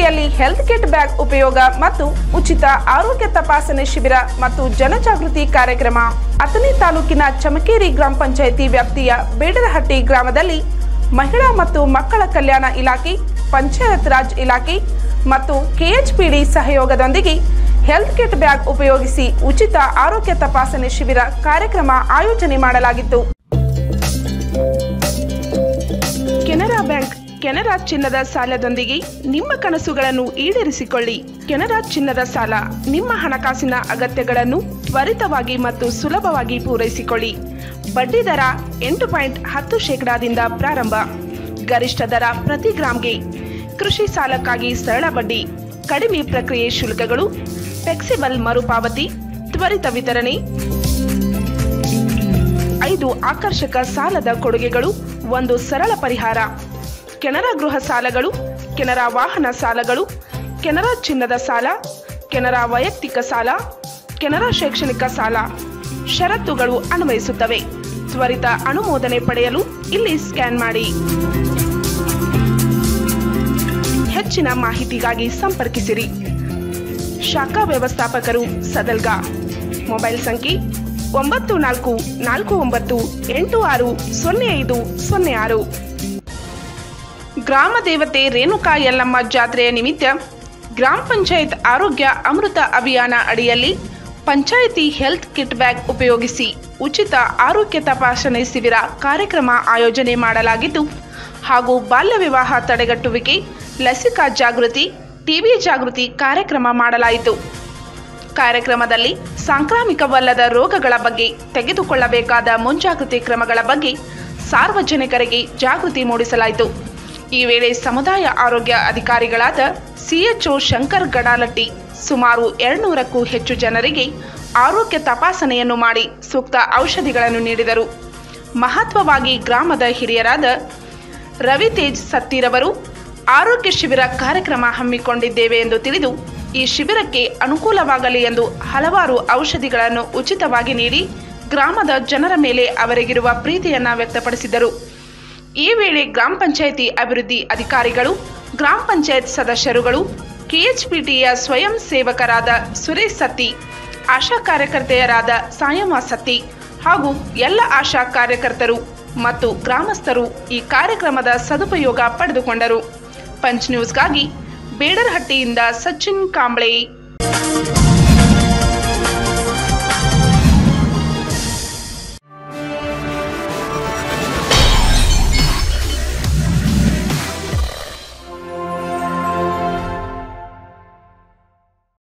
ಕೆಎಚ್ಪಿಡಿಯಲ್ಲಿ health kit bag ಉಪಯೋಗ ಮತ್ತು ಉಚಿತ ಆರೋಗ್ಯ ತಪಾಸಣೆ ಶಿಬಿರ ಮತ್ತು ಜನಜಾಗೃತಿ ಕಾರ್ಯಕ್ರಮ ಅಥಣಿ ತಾಲೂಕಿನ ಚಮಕೇರಿ ಗ್ರಾಮ ಪಂಚಾಯಿತಿ ವ್ಯಾಪ್ತಿಯ ಬೇಡರಹಟ್ಟಿ ಗ್ರಾಮದಲ್ಲಿ ಮಹಿಳಾ ಮತ್ತು ಮಕ್ಕಳ ಕಲ್ಯಾಣ ಇಲಾಖೆ ಪಂಚಾಯತ್ ರಾಜ್ ಇಲಾಖೆ ಮತ್ತು ಕೆಎಚ್ಪಿಡಿ ಸಹಯೋಗದೊಂದಿಗೆ ಹೆಲ್ತ್ ಕಿಟ್ ಬ್ಯಾಗ್ ಉಪಯೋಗಿಸಿ ಉಚಿತ ಆರೋಗ್ಯ ತಪಾಸಣೆ ಶಿಬಿರ ಕಾರ್ಯಕ್ರಮ ಆಯೋಜನೆ ಮಾಡಲಾಗಿತ್ತು ಕೆನರಾ ಬ್ಯಾಂಕ್ ಕೆನರಾ ಚಿನ್ನದ ಸಾಲದೊಂದಿಗೆ ನಿಮ್ಮ ಕನಸುಗಳನ್ನು ಈಡೇರಿಸಿಕೊಳ್ಳಿ ಕೆನರಾ ಚಿನ್ನದ ಸಾಲ ನಿಮ್ಮ ಹಣಕಾಸಿನ ಅಗತ್ಯಗಳನ್ನು ತ್ವರಿತವಾಗಿ ಮತ್ತು ಸುಲಭವಾಗಿ ಪೂರೈಸಿಕೊಳ್ಳಿ ಬಡ್ಡಿ ದರ ಎಂಟು ಪಾಯಿಂಟ್ ಹತ್ತು ಶೇಕಡಾದಿಂದ ಪ್ರಾರಂಭ ಗರಿಷ್ಠ ದರ ಪ್ರತಿ ಗ್ರಾಂಗೆ ಕೃಷಿ ಸಾಲಕ್ಕಾಗಿ ಸರಳ ಬಡ್ಡಿ ಕಡಿಮೆ ಪ್ರಕ್ರಿಯೆ ಶುಲ್ಕಗಳು ಫ್ಲೆಕ್ಸಿಬಲ್ ಮರುಪಾವತಿ ತ್ವರಿತ ವಿತರಣೆ ಐದು ಆಕರ್ಷಕ ಸಾಲದ ಕೊಡುಗೆಗಳು ಒಂದು ಸರಳ ಪರಿಹಾರ ಕೆನರಾ ಗೃಹ ಸಾಲಗಳು ಕೆನರಾ ವಾಹನ ಸಾಲಗಳು ಕೆನರಾ ಚಿನ್ನದ ಸಾಲ ಕೆನರಾ ವೈಯಕ್ತಿಕ ಸಾಲ ಕೆನರಾ ಶೈಕ್ಷಣಿಕ ಸಾಲ ಷರತ್ತುಗಳು ಅನ್ವಯಿಸುತ್ತವೆ ತ್ವರಿತ ಅನುಮೋದನೆ ಪಡೆಯಲು ಇಲ್ಲಿ ಸ್ಕ್ಯಾನ್ ಮಾಡಿ ಹೆಚ್ಚಿನ ಮಾಹಿತಿಗಾಗಿ ಸಂಪರ್ಕಿಸಿರಿ ಶಾಖಾ ವ್ಯವಸ್ಥಾಪಕರು ಸದಲ್ಗಾ ಮೊಬೈಲ್ ಸಂಖ್ಯೆ ಒಂಬತ್ತು ನಾಲ್ಕು ನಾಲ್ಕು ಒಂಬತ್ತು ಎಂಟು ಆರು ಸೊನ್ನೆ ಐದು ಸೊನ್ನೆ ಆರು ಗ್ರಾಮ ದೇವತೆ ರೇಣುಕಾ ಯಲ್ಲಮ್ಮ ಜಾತ್ರೆಯ ನಿಮಿತ್ತ ಗ್ರಾಮ ಪಂಚಾಯತ್ ಆರೋಗ್ಯ ಅಮೃತ ಅಭಿಯಾನ ಅಡಿಯಲ್ಲಿ ಪಂಚಾಯಿತಿ ಹೆಲ್ತ್ ಕಿಟ್ ಬ್ಯಾಗ್ ಉಪಯೋಗಿಸಿ ಉಚಿತ ಆರೋಗ್ಯ ತಪಾಸಣೆ ಶಿಬಿರ ಕಾರ್ಯಕ್ರಮ ಆಯೋಜನೆ ಮಾಡಲಾಗಿದ್ದು ಹಾಗೂ ಬಾಲ್ಯ ವಿವಾಹ ತಡೆಗಟ್ಟುವಿಕೆ ಲಸಿಕಾ ಜಾಗೃತಿ ಟಿಬಿ ಜಾಗೃತಿ ಕಾರ್ಯಕ್ರಮ ಮಾಡಲಾಯಿತು ಕಾರ್ಯಕ್ರಮದಲ್ಲಿ ಸಾಂಕ್ರಾಮಿಕವಲ್ಲದ ರೋಗಗಳ ಬಗ್ಗೆ ತೆಗೆದುಕೊಳ್ಳಬೇಕಾದ ಮುಂಜಾಗೃತಿ ಕ್ರಮಗಳ ಬಗ್ಗೆ ಸಾರ್ವಜನಿಕರಿಗೆ ಜಾಗೃತಿ ಮೂಡಿಸಲಾಯಿತು ಈ ವೇಳೆ ಸಮುದಾಯ ಆರೋಗ್ಯ ಅಧಿಕಾರಿಗಳಾದ ಸಿಎಚ್ಒ ಶಂಕರ್ ಗಡಾಲಟ್ಟಿ ಸುಮಾರು ಎರಡ್ನೂರಕ್ಕೂ ಹೆಚ್ಚು ಜನರಿಗೆ ಆರೋಗ್ಯ ತಪಾಸಣೆಯನ್ನು ಮಾಡಿ ಸೂಕ್ತ ಔಷಧಿಗಳನ್ನು ನೀಡಿದರು ಮಹತ್ವವಾಗಿ ಗ್ರಾಮದ ಹಿರಿಯರಾದ ರವಿತೇಜ್ ಸತ್ತಿರವರು ಆರೋಗ್ಯ ಶಿಬಿರ ಕಾರ್ಯಕ್ರಮ ಹಮ್ಮಿಕೊಂಡಿದ್ದೇವೆ ಎಂದು ತಿಳಿದು ಈ ಶಿಬಿರಕ್ಕೆ ಅನುಕೂಲವಾಗಲಿ ಎಂದು ಹಲವಾರು ಔಷಧಿಗಳನ್ನು ಉಚಿತವಾಗಿ ನೀಡಿ ಗ್ರಾಮದ ಜನರ ಮೇಲೆ ಅವರಿಗಿರುವ ಪ್ರೀತಿಯನ್ನ ವ್ಯಕ್ತಪಡಿಸಿದರು ಈ ವೇಳೆ ಗ್ರಾಮ ಪಂಚಾಯಿತಿ ಅಭಿವೃದ್ಧಿ ಅಧಿಕಾರಿಗಳು ಗ್ರಾಮ ಪಂಚಾಯತ್ ಸದಸ್ಯರುಗಳು ಕೆಎಚ್ಪಿಟಿಯ ಸ್ವಯಂ ಸೇವಕರಾದ ಸುರೇಶ್ ಸತ್ತಿ ಆಶಾ ಕಾರ್ಯಕರ್ತೆಯರಾದ ಸಾಯಮ್ಮ ಸತ್ತಿ ಹಾಗೂ ಎಲ್ಲ ಆಶಾ ಕಾರ್ಯಕರ್ತರು ಮತ್ತು ಗ್ರಾಮಸ್ಥರು ಈ ಕಾರ್ಯಕ್ರಮದ ಸದುಪಯೋಗ ಪಡೆದುಕೊಂಡರು ಪಂಚ್ ನ್ಯೂಸ್ಗಾಗಿ ಬೇಡರಹಟ್ಟಿಯಿಂದ ಸಚಿನ್ ಕಾಂಬ್ಳೆ